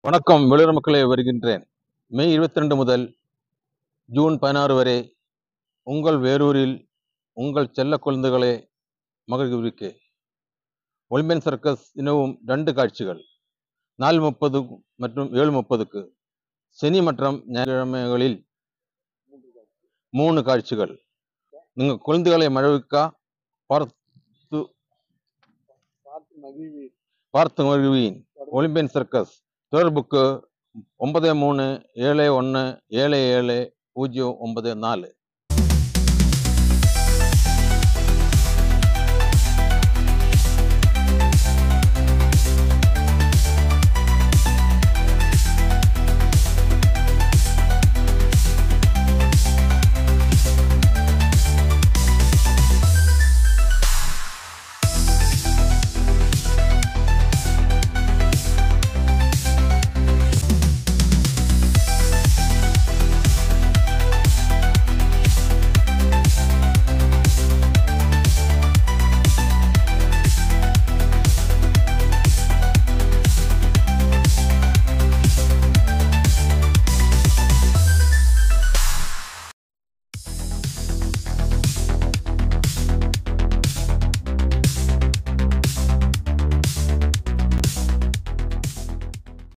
வணக்கம் வெளியுற மக்களே வருகின்றேன் மே இருபத்தி ரெண்டு முதல் ஜூன் பதினாறு வரை உங்கள் வேரூரில் உங்கள் செல்ல குழந்தைகளே மகிழ்விக்க ஒலிம்பியன் சர்க்கஸ் இனவும் ரெண்டு காட்சிகள் நாலு முப்பது மற்றும் ஏழு முப்பதுக்கு சனி மற்றும் ஞாயிற்றுக்கிழமைகளில் மூணு காட்சிகள் நீங்கள் குழந்தைகளை மகிழ்விக்க பார்த்து பார்த்து மகிழ்வீன் ஒலிம்பியன் சர்க்கஸ் தொடர்புக்கு ஒன்பது மூணு ஏழு ஒன்று ஏழு ஏழு பூஜ்ஜியம் ஒன்பது நாலு